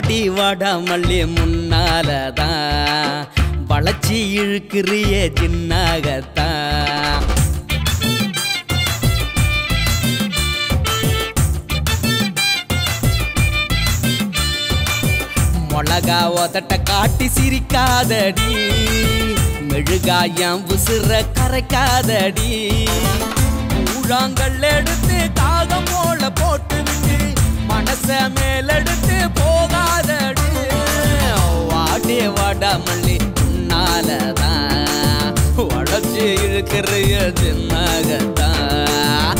வாடி வாடா மல்லி முன்னாலதான் வளைச்சி இழுக்கிறிய சின்னாகத்தான் மிளகா உதட்ட காட்டி சிரிக்காதடி மெழுகாயம் உசுர கரைக்காதடி கூழாங்கல் எடுத்து காகம் போல போட்டு விட்டு மனச மேலெடுத்து போகாதடி வாடி வாடா மல்லி உன்னாலதான் வளர்ச்சி இருக்கிறைய சின்னகத்தான்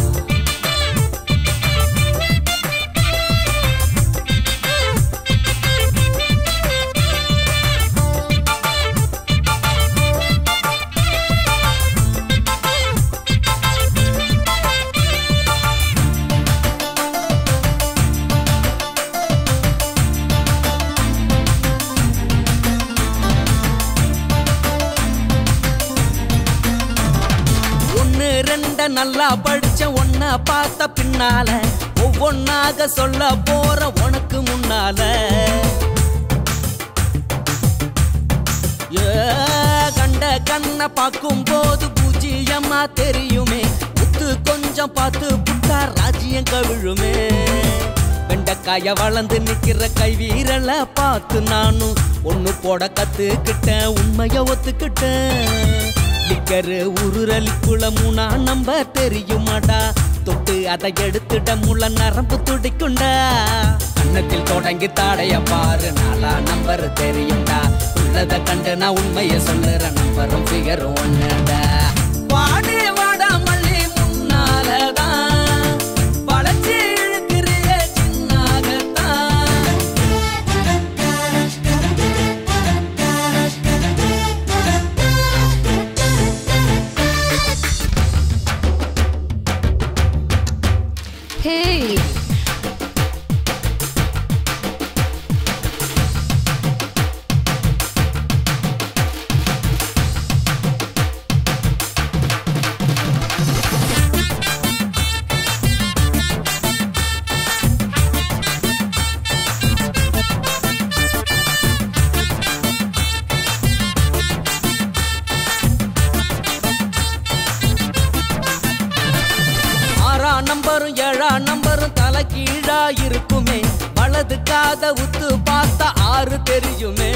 ஒன்னு ரெண்ட நல்லா படிச்ச ஒன்ன பார்த்த பின்னால ஒவ்வொன்னாக சொல்ல போற உனக்கு முன்னால ஏ, கண்ட கண்ண பார்க்கும் போது பூஜ்ஜியமா தெரியுமே முத்து கொஞ்சம் பார்த்து புட்டா ராஜ்யம் கவிழுமே வெண்டைக்காய வளர்ந்து நிக்கிற கை வீரல பார்த்து நானும் ஒண்ணு போட கத்துக்கிட்டேன் உண்மைய ஒத்துக்கிட்டேன் லிக்கரு உருரலிக்குள்ள மூணா நம்ப தெரியுமாடா தொட்டு அதை எடுத்துட முள்ள நரம்பு துடிக்குண்டா கண்ணத்தில் தொடங்கி தாடைய பாரு நாளா நம்பர் தெரியும்டா உள்ளத கண்டு நான் உண்மைய சொல்லுற நம்பரும் ஃபிகரும் ஒண்ணுடா வாடி வாடா மல்லி முன்னாலதான் வளைச்சி இழுக்கிறிய சின்னாகத்தான் Hey! ஆறாம் நம்பரும் ஏழாம் நம்பரும் தலை கீழா இருக்குமே வலது காத உத்து பார்த்தா ஆறு தெரியுமே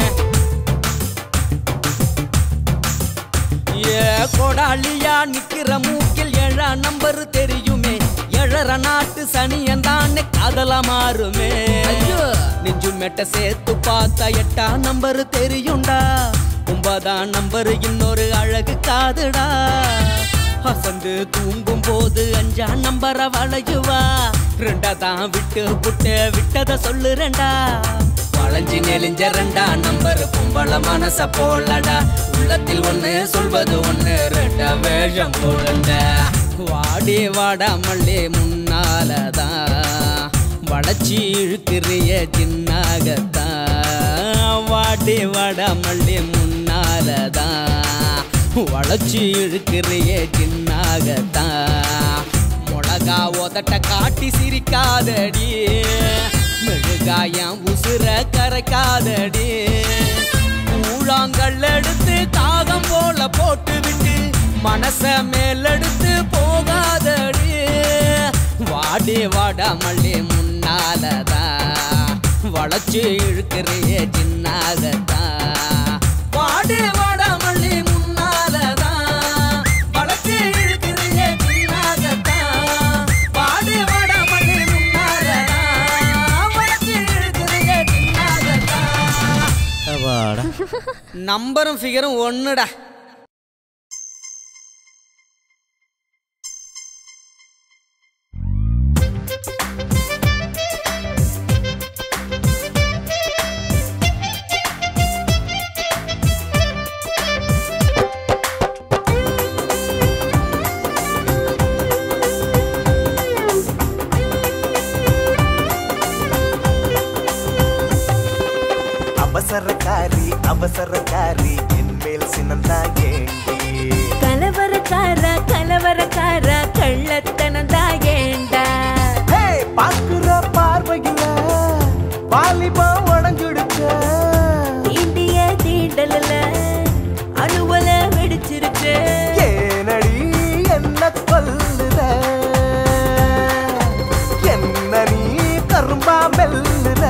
ஏ கொடாலியா நிக்கிற மூக்கில் ஏழாம் நம்பர் தெரியுமே எழற நாட்டு சனியன் தானே காதலா மாறுமே நெஞ்சு மெட்ட சேர்த்து பார்த்தா எட்டாம் நம்பர் தெரியும்டா ஒன்பதாம் நம்பர் இன்னொரு அழகு காதுடா அசந்து தூங்கும் போது அஞ்சாம் நம்பரை வளையுவா ரெண்டாதான் விட்டு புட்டு விட்டத சொல்லுறேன்டா வளைஞ்சி நெளிஞ்ச ரெண்டா நம்பர் கும்பல மனச போலடா உள்ளத்தில் ஒண்ணு சொல்வது ஒண்ணு ரெண்டா வேஷம் போலண்ட வாடி வாடா மல்லி முன்னாலதான் வளைச்சி இழுக்கிறிய சின்னாகத்தான் வாடி வாடா மல்லி முன்னாலதான் வளைச்சி இழுக்கிறிய சின்னாகத்தான் மிளகா உதட்ட காட்டி சிரிக்காதடி மெழுகாயம் உசுர கரைக்காதடி கூழாங்கல் எடுத்து காகம் போல போட்டு விட்டு மனச மேலெடுத்து போகாதடி வாடி வாடா மல்லி முன்னாலதான் வளைச்சு இழுக்கிறிய சின்னாகத்தான் வாடி வாடா மல்லி முன்னாலதான் வளைச்சு இழுக்கிறிய சின்னாகத்தான் வாடி வாடா மல்லி முன்னாலதான் வளைச்சு இழுக்கிறிய சின்னாகத்தான் நம்பரும் ஃபிகரும் ஒண்ணுடா அவசரக்காரி அவசரக்காரி என்மேல் சினந்தா ஏண்டி கலவரக்கார கலவரக்கார கள்ளத்தனந்தா ஏண்டா ஹே, பாக்குற பார்வையில வாலிபம் உடஞ்சுடுச்சா தீண்டிய தீண்டல அணுவல வெடிச்சிருச்சு ஏனடி என்ன கொல்லுற என்ன நீ கரும்பா மெல்லுற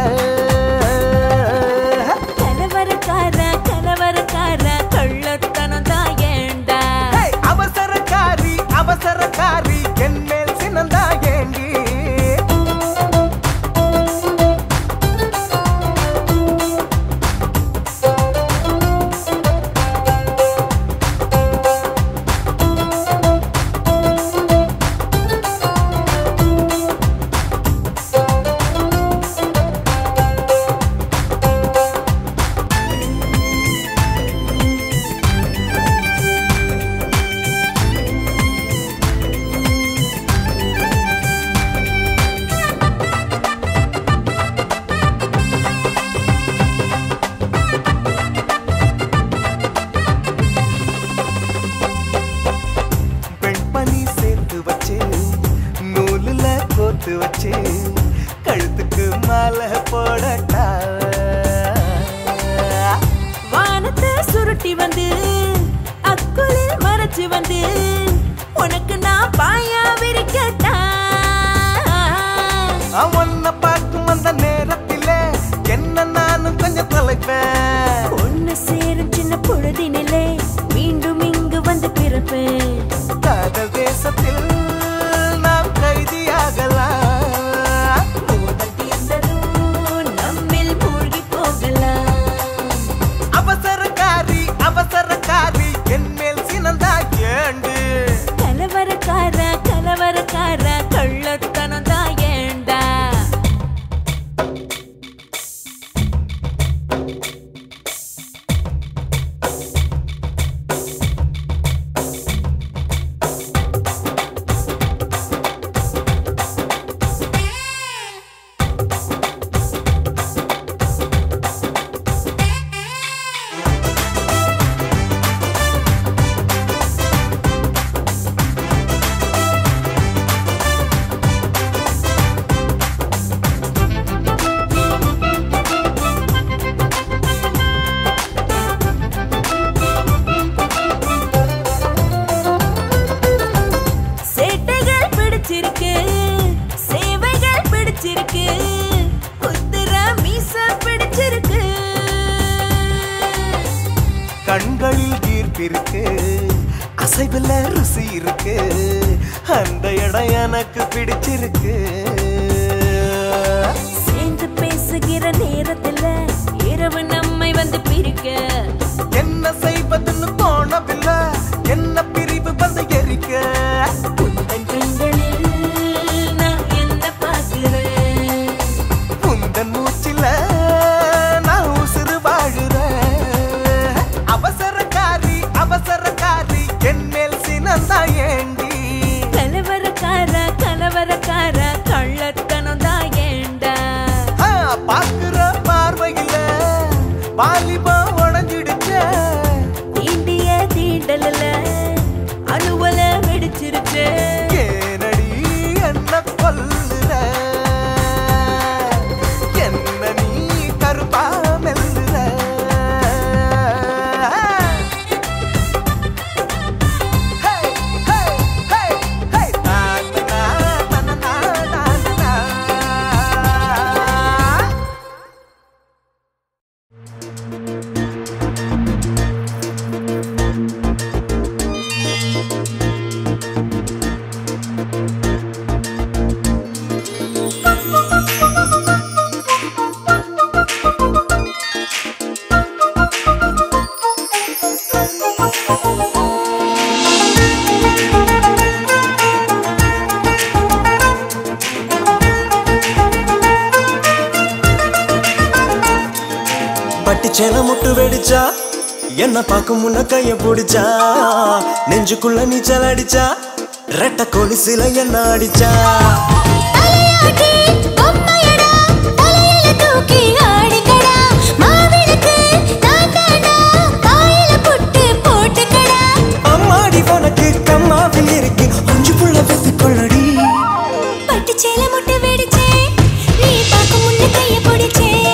கலவரக்கார கலவரக்கார கள்ளத்தனம் தான் ஏண்டா ஹேய், அவசரக்காரி அவசரக்காரி என் மேல் சினந்தா ஏண்டி வெண்பனி சேர்த்து வச்சு நூலுல கோத்து வச்சு கழுத்துக்கு மாலை போடட்டா வானத்தை சுருட்டி வந்து அக்குளில் மறைச்சு வந்து உனக்கு நான் பாயா விரிக்கட்டா அவன பார்க்கும் அந்த நேரத்தில என்ன நானும் கொஞ்சம் தொலைப்பேன் ஒன்னு சேரும் சின்ன பொழுதினிலே மீண்டும் இங்கு வந்து பிறப்பேன் காதல் தேசத்தில் நாம் கைதியாகலாம் மோதல் தீர்ந்ததும் நம்மில் மூழ்கி போகலாம் அவசரக்காரி அவசரக்காரி என் மேல் சினந்தா ஏண்டு கலவரக்கார கலவரக்கார கள்ளத்தனம் தான் ஏண்டா சேட்டைகள் பிடிச்சிருக்கு சேவைகள் பிடிச்சிருக்கு குத்துற மீச பிடிச்சிருக்கு கண்களில் ஈர்ப்பிருக்கு அசைவுல ருசி இருக்கு அந்த இடம் எனக்கு பிடிச்சிருக்கு சேர்ந்து பேசுகிற நேரத்துல இரவு நம்மை வந்து பிரிக்க என்ன செய்வதுன்னு தோணவில்லை என்ன பிரிவு வந்து எரிக்க உந்தன் கண்களில் நான் என்ன பார்க்கிறேன் உந்தன் மூச்சில நான் உசுறு வாழுறேன் அவசரக்காரி அவசரக்காரி என் மேல் சினந்தா ஏண்டி கலவரக்கார கலவரக்கார கள்ளத்தனம் தான் ஏண்டா ஆ, பாக்குற பார்வையில வாலிபம் உடஞ்சிடுச்ச தீண்டிய தீண்டல அணுவல வெடிச்சிருச்சு ஏனடி என்ன கொல்லுற என்ன நீ கருப்பா மெல்லுற Hey, hey, hey, hey. Na, na, na, na, na, na, na. பட்டி சேல முட்டு வெடிச்சா என்ன பார்க்கும் முன்ன கைய பிடிச்சா நெஞ்சுக்குள்ள நீச்சல் அடிச்சா ரெட்ட கொலுசில என்ன அடிச்சா தலையாட்டி பொம்மையடா தலையில தூக்கி ஆடிக்கடா மாவிளக்கு நான் தானா காயில புட்டு போட்டுக்கடா அம்மாடி உனக்கு கம்மாவில் இருக்கு அஞ்சு புள்ள வெத்து கொள்ளடி பட்டு சேல முட்டை வெடிச்சே நீ பார்க்க முன்ன கைய பிடிச்சே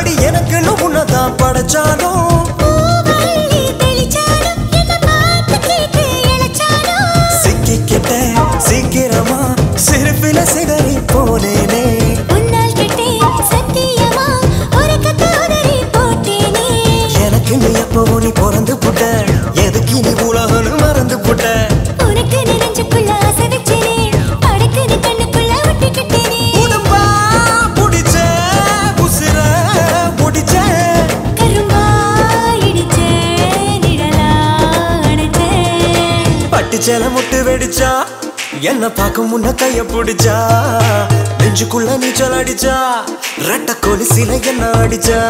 அடி எனக்குன்னு உன்னதான் படைச்சாலும் பூவள்ளி தெளிச்சாலும் என்ன பார்த்து கேட்டு இளைச்சாலும் சிக்கிக்கிட்ட சீக்கிரமா சிரிப்பில சிதறி போனேனே உன்னால் கெட்டே சத்தியமா ஒரு கத்து உதறி போட்டேனே எனக்கு நீ எப்பவோ நீ பிறந்து புட்ட எதுக்கு நீ உலகன்னு மறந்து புட்ட உனக்கு நெஞ்சுக்குள்ள ஆசை வச்சேனே படைக்கு நீ கண்ணுக்குள்ள ஒட்டிக்கிட்டேனே உடம்பா புடிச்ச உசிர முடிச்ச கரும்பா இடிச்சே நிழலா அணைச்சே பட்டுச்சேல முட்டு வெடிச்சா என்ன பார்க்கும் முன்ன கைய பிடிச்சா நெஞ்சுக்குள்ள நீச்சல் அடிச்சா ரெட்ட கொலுசில என்ன அடிச்சா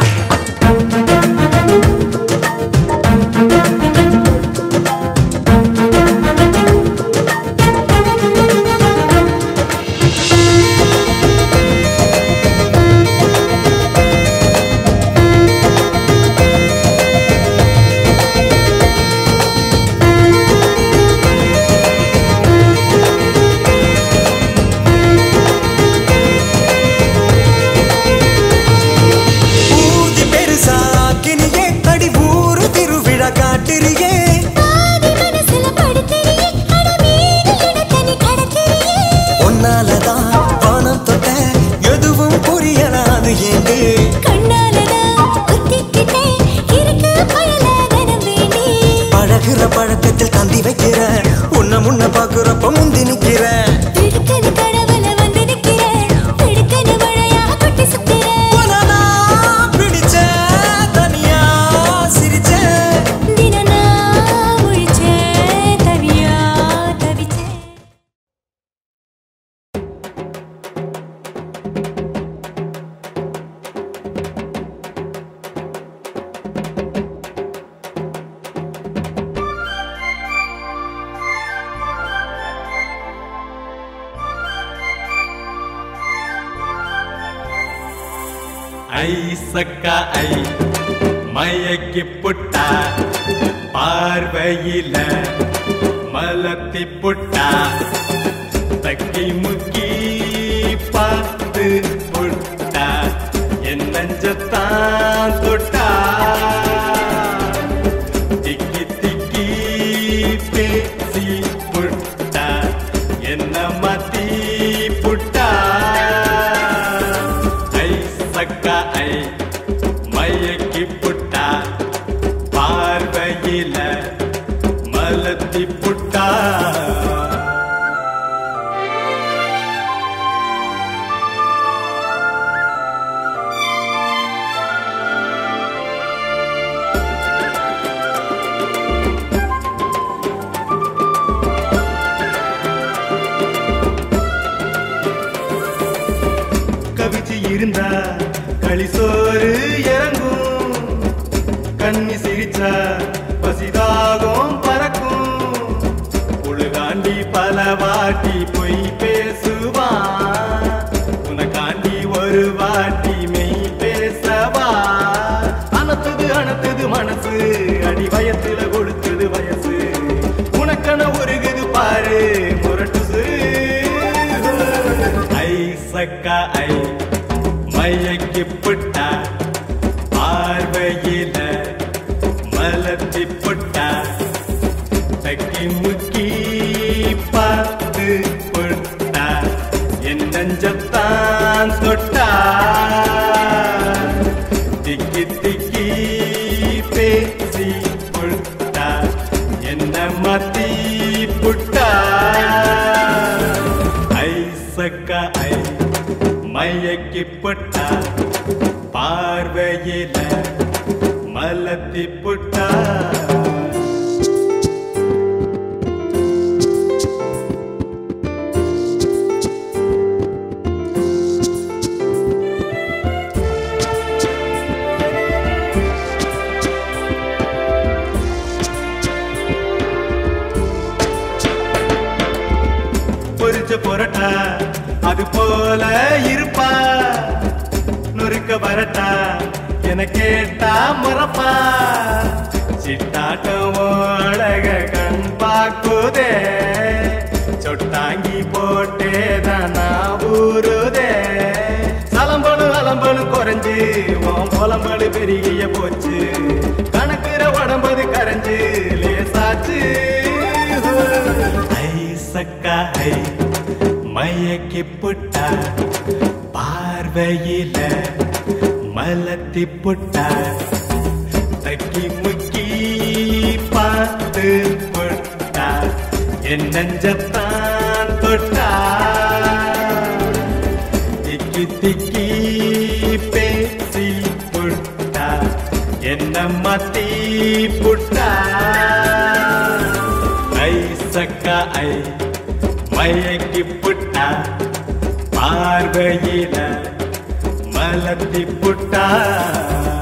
ஊதி பெருசா கிணியே அடி ஊரு திருவிழா காட்டுறியே பாதி மனசுல படுத்துறியே அட மீறி இடத்தை நீ கடத்துறியே உன்னாலதான் வானம் தொட்ட எதுவும் புரியல அது ஏண்டு கண்ணாலதான் குத்திக்கிட்டே இருக்கு பழலாதனம் வேண்டி பழகுற பழக்கத்தில் தந்தி வைக்கிற உன்ன முன்ன பாக்குறப்ப முந்தி நிக்கிற திடுக்கனு கடவுள வந்து நிக்கிற திடுக்கனு மழையா கொட்டி சுத்திர உனனா பிடிச்ச தனியா சிரிச்ச தினனா முழிச்சே தவியா தவிச்சே ஐசக்க ஐ மயக்கி புட்டா பார்வையில மலத்தி புட்டா தக்கி முக்கி பார்த்து புட்டா என் நெஞ்சத்தான் தொட்டா திக்கி திக்கி பேசி புட்டா என்ன மாத்தி புட்டா ஐ சக்க ஐ மயக்கி புட்டா பார்வையில மலத்தி புட்டா கவிச்சு இருந்தா களிசோறு இறங்கும் கண்ணி சிரிச்சா பசிதாகம் பறக்கும் உழுகாண்டி பல வாட்டி பொய் பேசுவா உனக்காண்டி ஒரு வாட்டி மெய் பேசவா அனத்துது அனத்துது மனசு அடி வயத்துல கொடுத்தது வயசு உனக்கன உருகுது பாரு முரட்டு ஐ சக்கா ஐ மயக்கி புட்டா பார்வையில மலர்த்தி புட்டா தக்கி முக்கி பார்த்து புட்டா என் நெஞ்சத்தான் தொட்டா திக்கி திக்கி பேசி புட்டா என்ன மாத்தி புட்டா ஐசக்கா ஐ மயக்கி புட்டா பார்வையில மலத்தி புட்டா பொரிச்ச பொரட்டா அது போல இருப்பா நொறுக்க வரட்டா என கேட்டா மறப்பா சிட்டாட்டமோ அழக கண் பாக்குதே சொட்டாங்கி போட்டேதான் நான் ஊறுதே சலம்பனு அலம்பனு குறைஞ்சு உன் புலம்பலு பெரிய போச்சு கணக்குற உடம்பது கரைஞ்சு லேசாச்சு ஐ சக்கா ஐ மயக்கி புட்டா பார்வையில மலத்தி புட்டா தக்கி முக்கி பார்த்து புட்டா என் நெஞ்சத்தான் தொட்டா திக்கி திக்கி பேசி புட்டா என்ன மத்தி புட்டா ஐ சக்கா ஐ மயக்கி புட்டா பார்வையில மலத்தி புட்டா